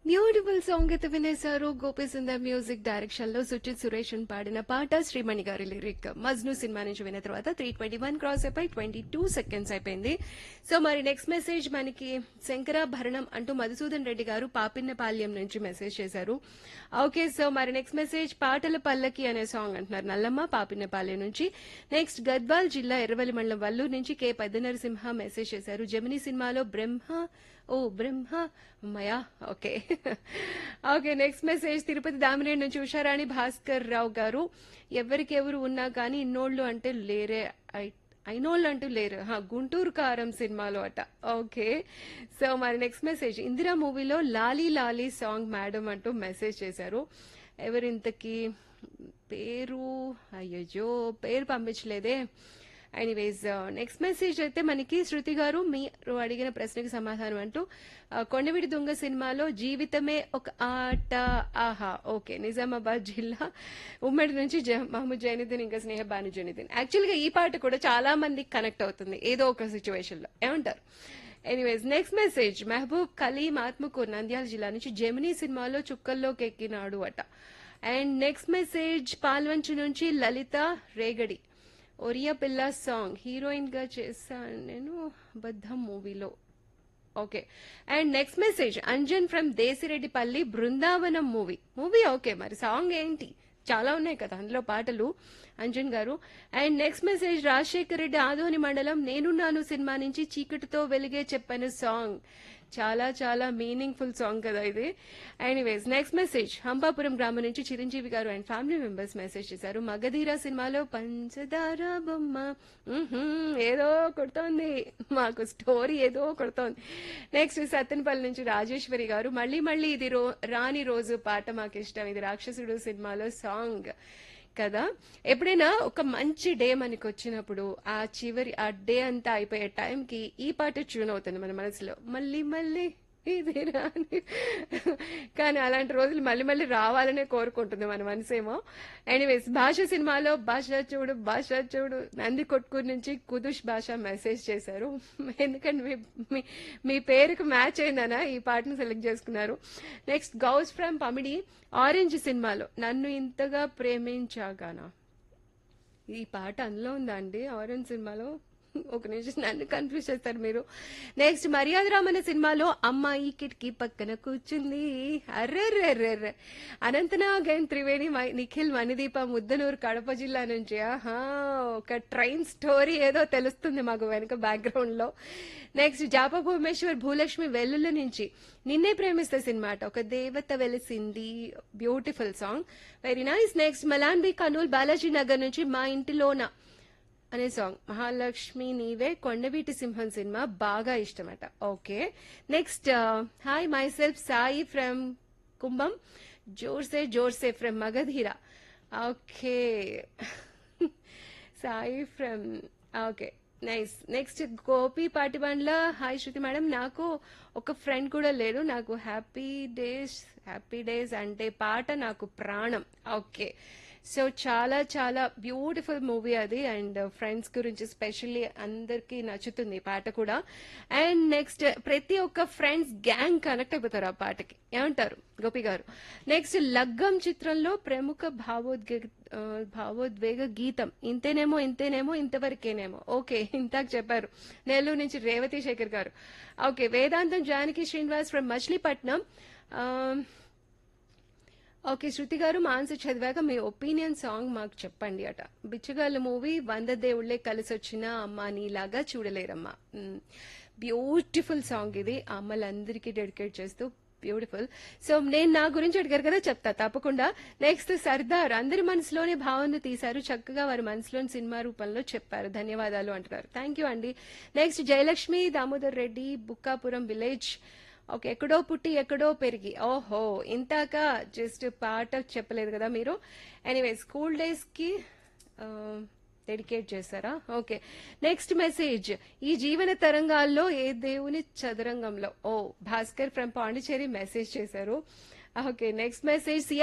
beautiful song అయితే వినేశారు గోపీసుంద music direction లో సుచిత్ సురేష్ పాడిన పాట శ్రీమణి గారి లిరిక్ మజ్ను సినిమా నుంచి విన్న తర్వాత త్రీ ట్వంటీ వన్ క్రాస్ అయిపోయి ట్వంటీ టూ సెకండ్స్ అయిపోయింది సో మరి నెక్స్ట్ మెసేజ్ మనకి శంకరాభరణం అంటూ మధుసూదన్ రెడ్డి గారు పాపిన్నపాల్యం నుంచి మెసేజ్ చేశారు ఓకే సో మరి నెక్స్ట్ మెసేజ్ పాటల పల్లకి అనే సాంగ్ అంటున్నారు నల్లమ్మ పాపిన్నపాలెం నుంచి నెక్స్ట్ గద్వాల్ జిల్లా ఎర్రవల్లి మండలం వల్లూరు నుంచి కే పెద్ద నరసింహ మెసేజ్ చేశారు జమినీ సినిమాలో బ్రహ్మ ఓ బ్రహ్మ అమ్మయ్యా okay okay next message Tirupati Damineni నుంచి ఉషారాణి భాస్కర్ రావు గారు ఎవరికి ఎవరు ఉన్నా కానీ ఇన్నోళ్ళు అంటే లేరే ఐ- అయినోళ్ళు అంటూ లేరు హా, గుంటూరు కారం సినిమాలో అట ఓకే సో మరి నెక్స్ట్ మెసేజ్ ఇందిరా మూవీలో లాలీ లాలీ సాంగ్ మేడం అంటూ మెసేజ్ చేశారు ఎవరింతకి పేరు అయ్యో పేరు పంపించలేదే ఎనీవేస్ నెక్స్ట్ మెసేజ్ అయితే మనకి శృతి గారు మీరు అడిగిన ప్రశ్నకి సమాధానం అంటూ ఆ, కొండవిడి దొంగ సినిమాలో జీవితమే ఒక ఆట ఆహా ఓకే నిజామాబాద్ జిల్లా ఉమ్మడి నుంచి జ- మహమ్మద్ జైనుద్దీన్ ఇంకా స్నేహ బాను జైనుద్దీన్ యాక్చువల్గా ఈ పాట కూడా చాలా మందికి కనెక్ట్ అవుతుంది ఏదో ఒక సిచ్యువేషన్ లో ఏమంటారు anyways next message Mahaboob Kaleem Atmakur Nandyal జిల్లా నుంచి జెమినీ సినిమాలో చుక్కల్లోకి ఎక్కినాడు అట అండ్ నెక్స్ట్ మెసేజ్ పాల్వంచు నుంచి లలిత రేగడి ఒరియా పిల్ల సాంగ్ హీరోయిన్ గా చేశాను నేను బద్దం మూవీలో okay and next message Anjan from Desireddipalli Brindavanam movie movie okay మరి సాంగ్ ఏంటి చాలా ఉన్నాయి కదా అందులో పాటలు అంజన్ గారు and next message Rajasekhar Reddy Adoni మండలం నేనున్నాను సినిమా నుంచి చీకటితో వెలిగే చెప్పాను సాంగ్ చాలా చాలా మీనింగ్ఫుల్ సాంగ్ కదా ఇది ఎనీవేస్ నెక్స్ట్ మెసేజ్ హంపాపురం గ్రామం నుంచి చిరంజీవి గారు అండ్ ఫ్యామిలీ మెంబర్స్ మెసేజ్ చేశారు మగధీర సినిమాలో పంచదార బొమ్మ మ్మ్హ్మ్, ఏదో కొడుతోంది మాకు స్టోరీ ఏదో కొడుతోంది నెక్స్ట్ సత్తెనపల్లి నుంచి రాజేశ్వరి గారు మళ్ళీ మళ్ళీ ఇది రో రాని రోజు పాట మాకు ఇష్టం ఇది రాక్షసుడు సినిమాలో సాంగ్ కదా ఎప్పుడైనా ఒక మంచి డే మనకి వచ్చినప్పుడు ఆ చివరి ఆ డే అంతా అయిపోయే టైంకి ఈ పాట ట్యూన్ అవుతుంది మన మనసులో మళ్ళీ మళ్ళీ ఇది రాని కానీ అలాంటి రోజులు మళ్ళీ మళ్ళీ రావాలనే కోరుకుంటుంది మన మనసేమో ఎనీవేస్ భాష సినిమాలో భాష చూడు భాష చూడు నంది కొట్కూరు నుంచి కుదుష్ భాష మెసేజ్ చేశారు ఎందుకంటే మీ మీ- మీ పేరుకు మ్యాచ్ అయిందనా ఈ పాటను సెలెక్ట్ చేసుకున్నారు next Gouse from Pamidi Orange సినిమాలో నన్ను ఇంతగా ప్రేమించాగానా ఈ పాట అందులో ఉందా అండి ఆరెంజ్ సినిమాలో ఒక నిమిషం నన్ను కన్ఫ్యూజ్ చేస్తారు మీరు నెక్స్ట్ మర్యాద రామన్న సినిమాలో అమ్మాయి కిటికీ పక్కన కూర్చుంది అర్రెర్రెర్రెర్రె అనంతనాగ్ అండ్ త్రివేణి మ- నిఖిల్ మణిదీప ముద్దనూరు కడప జిల్లా నుంచి ఆహా ఒక ట్రైన్ స్టోరీ ఏదో తెలుస్తుంది మాకు వెనక బ్యాక్గ్రౌండ్ లో నెక్స్ట్ జాప భువనేశ్వర్ భూలక్ష్మి వెల్లుల నుంచి నిన్నే ప్రేమిస్తే సినిమా అట ఒక దేవత వెలిసింది beautiful song very nice next Malanbi Kurnool Balaji Nagar నుంచి మా ఇంటిలోన అనే సాంగ్ మహాలక్ష్మి నీవే కొండవీటి సింహం సినిమా బాగా ఇష్టమట okay next hi myself Sai from Kumbham జోర్సే జోర్సే from Magadheera okay Sai from okay nice next Gopi Patibandla hi Shruti madam నాకు ఒక ఫ్రెండ్ కూడా లేడు నాకు హ్యాపీ డేస్ హ్యాపీ డేస్ అంటే పాట నాకు ప్రాణం ఓకే సో చాలా చాలా బ్యూటిఫుల్ మూవీ అది అండ్ ఫ్రెండ్స్ గురించి స్పెషల్లీ అందరికీ నచ్చుతుంది ఈ పాట కూడా అండ్ నెక్స్ట్ ప్రతి ఒక్క ఫ్రెండ్స్ గ్యాంగ్ కనెక్ట్ అయిపోతారు ఆ పాటకి ఏమంటారు గోపి గారు నెక్స్ట్ లగ్గం చిత్రంలో ప్రముఖ భావోద్వేగ ఆ, భావోద్వేగ గీతం ఇంతేనేమో ఇంతేనేమో ఇంతవరకేనేమో ఓకే ఇంతాక చెప్పారు నెల్లూరు నుంచి రేవతి శేఖర్ గారు ఓకే వేదాంతం జానకి శ్రీనివాస్ ఫ్రమ్ మచిలీపట్నం ఆ, ఓకే శృతి గారు మాన్సు చదివాక మీ ఒపీనియన్ సాంగ్ మాకు చెప్పండి అట బిచ్చగాళ్ళ మూవీ వంద దేవుళ్లే కలిసి వచ్చిన అమ్మ నీలాగా చూడలేరమ్మా బ్యూటిఫుల్ సాంగ్ ఇది ఆ అమ్మలందరికీ డెడికేట్ చేస్తూ బ్యూటిఫుల్ సో నేను నా గురించి అడిగారు కదా చెప్తా తప్పకుండా నెక్స్ట్ సర్దార్ అందరి మనసులోనే భావన తీశారు చక్కగా వారి మనసులోని సినిమా రూపంలో చెప్పారు ధన్యవాదాలు అంటున్నారు థ్యాంక్ యూ అండి next Jayalakshmi Damodar Reddy Bukkapuram village okay ఎక్కడో పుట్టి ఎక్కడో పెరిగి ఓహో ఇంతాక జస్ట్ పాట చెప్పలేదు కదా మీరు ఎనీవే స్కూల్ డేస్ కి డెడికేట్ చేశారా ఓకే నెక్స్ట్ మెసేజ్ ఈ జీవన తరంగాల్లో ఏ దేవుని చదరంగంలో ఓ భాస్కర్ ఫ్రమ్ పాండిచేరి మెసేజ్ చేశారు ఓకే నెక్స్ట్ మెసేజ్